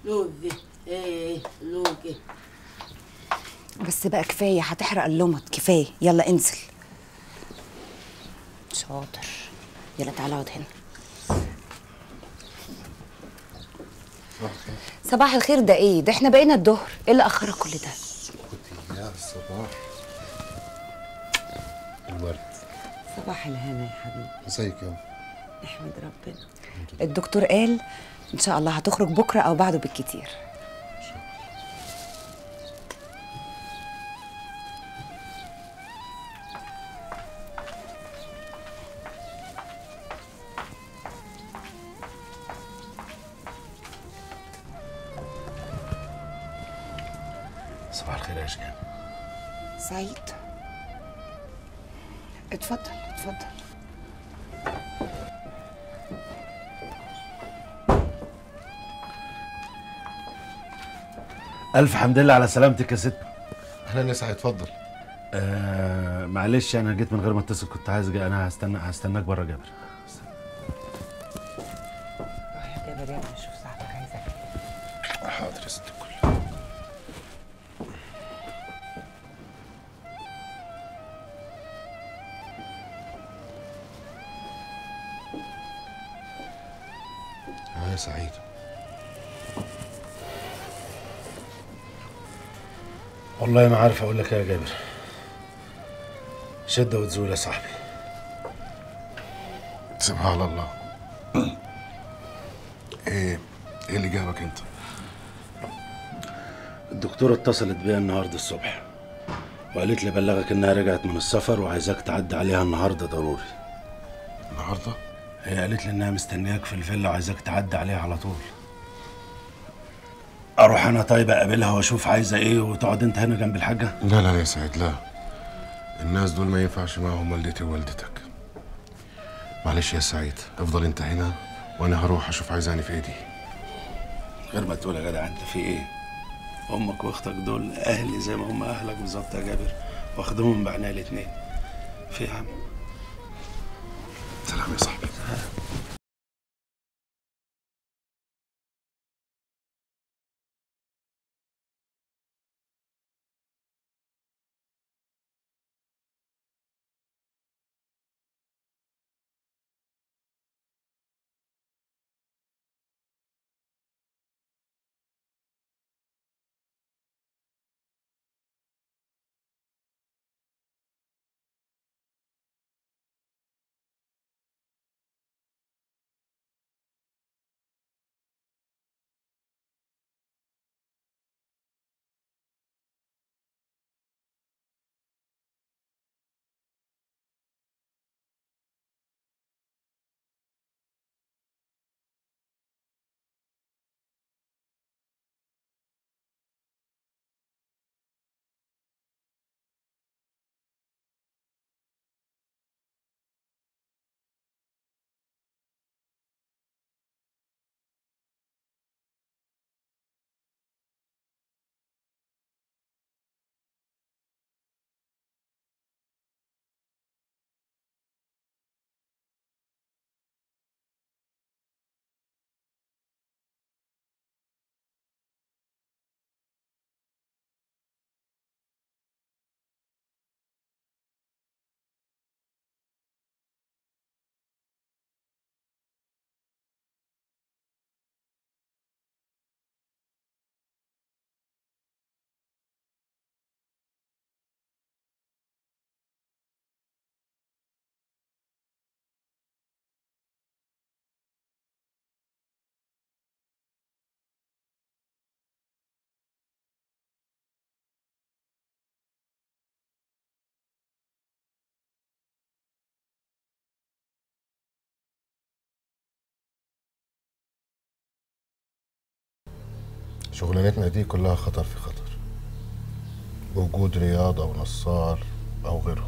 لوجي ايه لوجي بس بقى كفايه هتحرق اللمط كفايه يلا انزل شاطر يلا تعالى اقعد هنا صباح الخير ده ايه ده احنا بقينا الظهر ايه اللي اخرك كل ده يا صباح الورد صباح الهنا يا حبيبي ازيك يا احمد ربنا الدكتور قال ان شاء الله هتخرج بكره او بعده بالكتير صباح الخير يا اشجان سعيد اتفضل اتفضل الف حمد لله على سلامتك يا ست اهلا يا سعيد اتفضل آه معلش انا جيت من غير ما اتصل كنت عايز أجي. انا هستنى هستناك بره جابر روح يا جابر يلا شوف صاحبك عايزك ايه حاضر يا ست الكل اه يا سعيد والله ما عارف اقول لك ايه يا جابر شده وتزول يا صاحبي سبحان الله ايه ايه اللي جابك انت الدكتوره اتصلت بيا النهارده الصبح وقالت لي بلغك انها رجعت من السفر وعايزاك تعدي عليها النهارده ضروري النهارده هي قالت لي انها مستنياك في الفيلا وعايزاك تعدي عليها على طول اروح انا طيب اقابلها واشوف عايزه ايه وتقعد انت هنا جنب الحاجه لا لا يا سعيد لا الناس دول ما ينفعش معاهم والدتي ووالدتك معلش يا سعيد افضل انت هنا وانا هروح اشوف عايزاني في ايدي غير ما تقول يا جدع انت في ايه امك واختك دول اهلي زي ما هم اهلك بالظبط يا جابر واخدهم بعناية الاتنين في يا عم سلام يا صاحبي شغلانتنا دي كلها خطر في خطر بوجود رياض او نصار او غيرهم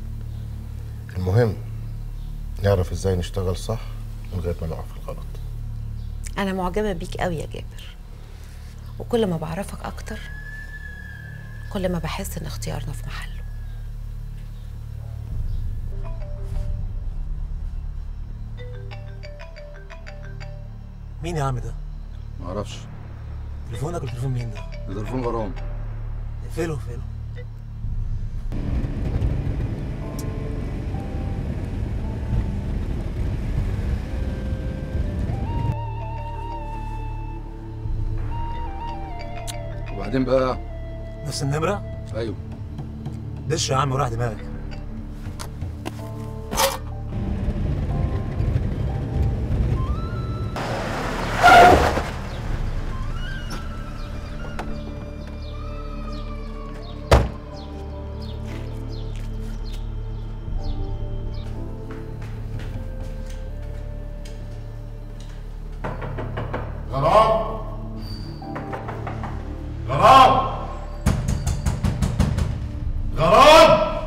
المهم نعرف ازاي نشتغل صح من غير ما نقع في الغلط أنا معجبة بيك قوي يا جابر وكل ما بعرفك أكتر كل ما بحس إن اختيارنا في محله مين يا عم ده؟ معرفش تليفونك ولا تليفون مين ده؟ ده تليفون غرام اقفله اقفله وبعدين بقى نفس النمرة؟ ايوه دش يا عم وراح دماغك غرام غرام غرام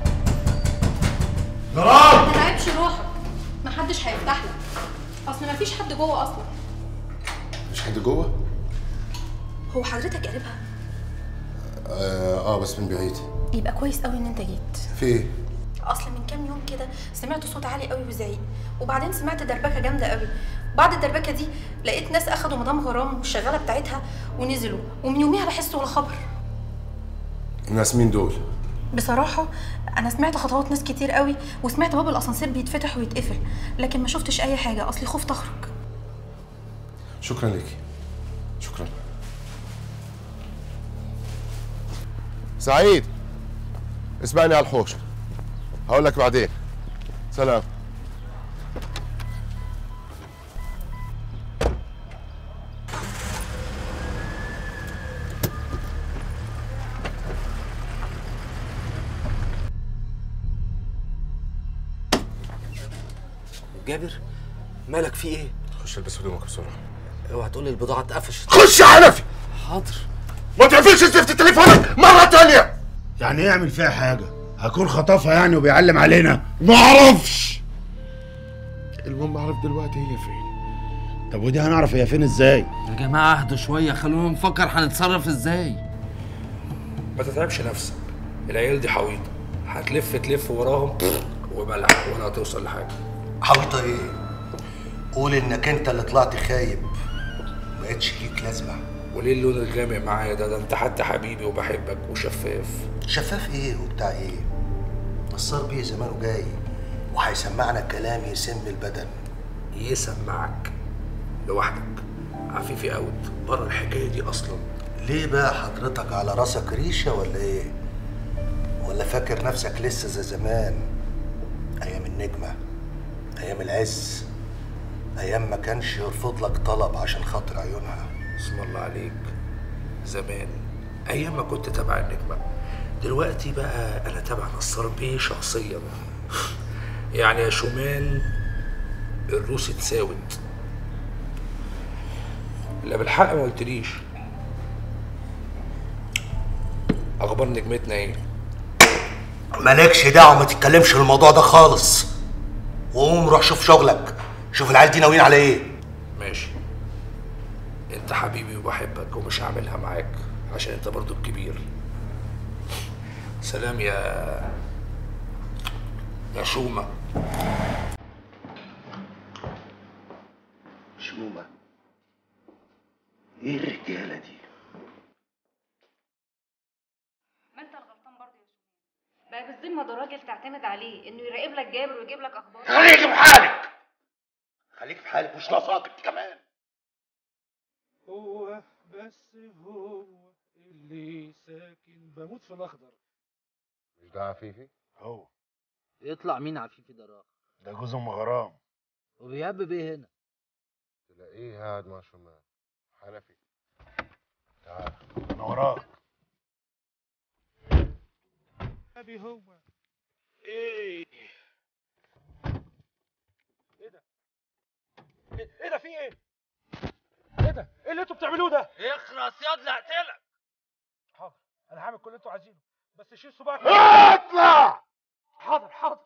غرام ما تعبش روحك محدش هيفتح لك اصل مفيش حد جوه اصلا مش حد جوه؟ هو حضرتك قريبها آه, اه بس من بعيد يبقى كويس قوي ان انت جيت في ايه؟ اصل من كام يوم كده سمعت صوت عالي قوي وزعيق وبعدين سمعت دربكه جامده قوي بعد الدربكه دي لقيت ناس اخدوا مدام غرام والشغاله بتاعتها ونزلوا ومن يوميها لا حس ولا خبر الناس مين دول؟ بصراحه انا سمعت خطوات ناس كتير قوي وسمعت باب الاسانسير بيتفتح ويتقفل لكن ما شفتش اي حاجه اصلي خفت اخرج شكرا لك شكرا سعيد اسمعني على الحوش هقول لك بعدين سلام جابر مالك في ايه؟ خش البس هدومك بسرعه اوعى تقول لي البضاعه اتقفشت خش يا حنفي حاضر ما تقفلش زفت تليفونك مره تانية يعني ايه يعمل فيها حاجة؟ هكون خطفها يعني وبيعلم علينا ما اعرفش المهم اعرف دلوقتي هي فين طب ودي هنعرف هي فين ازاي؟ يا جماعه اهدوا شويه خلونا نفكر هنتصرف ازاي ما تتعبش نفسك العيال دي حويطه هتلف تلف وراهم وبلع ولا هتوصل لحاجه حويطه ايه؟ قول انك انت اللي طلعت خايب مبقتش ليك لازمه وليه اللون الغامق معايا ده ده انت حتى حبيبي وبحبك وشفاف شفاف ايه وبتاع ايه؟ نصار بيه زمانه جاي وهيسمعنا كلام يسم البدن يسمعك لوحدك عفيفي اوت بره الحكايه دي اصلا ليه بقى حضرتك على راسك ريشه ولا ايه؟ ولا فاكر نفسك لسه زي زمان ايام النجمه ايام العز ايام ما كانش يرفض لك طلب عشان خاطر عيونها اسم الله عليك زمان ايام ما كنت تبع النجمه دلوقتي بقى انا تبع نصار بيه شخصيا يعني يا شمال الروس اتساوت لا بالحق ما قلتليش اخبار نجمتنا ايه مالكش دعوه ما تتكلمش في الموضوع ده خالص وقوم روح شوف شغلك شوف العيال دي ناويين على ايه ماشي انت حبيبي وبحبك ومش هعملها معاك عشان انت برضو الكبير سلام يا يا شومة شومة ايه الرجاله دي ما انت الغلطان برضه يا سمير بقى بالذمه ده راجل تعتمد عليه انه يراقب لك جابر ويجيب لك اخبار خليك في حالك خليك في حالك مش ناقصاك انت كمان هو بس هو اللي ساكن بموت في الاخضر مش ده عفيفي هو يطلع مين عفيفي ده راخ ده جوز ام غرام وبيهبب ايه هنا تلاقيه قاعد مع شمال حنفي تعال انا وراك ابي هو ايه ايه ده ايه إيه ده في ايه ايه ده ايه اللي انتوا بتعملوه ده اخرس ياض لا اقتلك حاضر انا هعمل كل اللي انتوا عايزينه بس شيل صباعك اطلع حاضر حاضر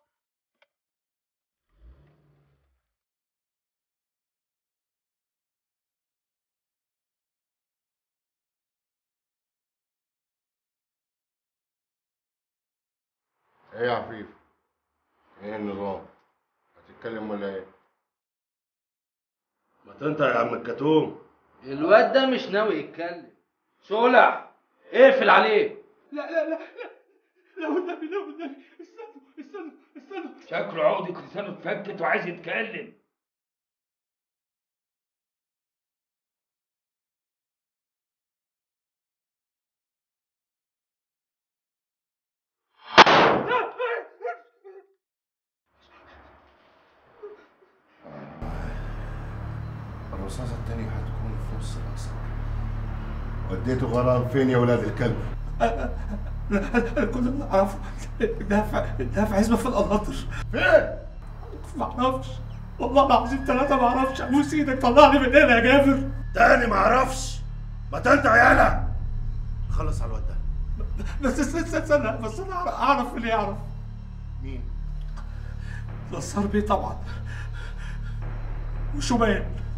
ايه يا عفيف ايه النظام هتتكلم ولا ايه ما تنطق يا عم الكتوم الواد ده مش ناوي يتكلم شولع اقفل عليه لا لا لا لا لا والنبي لا والنبي استنوا استنوا استنوا شكله عقدة لسانه اتفكت وعايز يتكلم الرصاصة التانية هتكون في نص راسك وديته غرام فين يا ولاد الكلب؟ انا كل اللي اعرفه الدافع الدافع عزبه في القناطر فين؟ ما اعرفش والله العظيم ثلاثة ما اعرفش ابوس ايدك طلعني من هنا يا جابر تاني ما اعرفش ما انت عيالة خلص على الواد ده بس استنى استنى بس انا أعرف- اعرف اللي يعرف مين؟ نصار بيه طبعا وشومان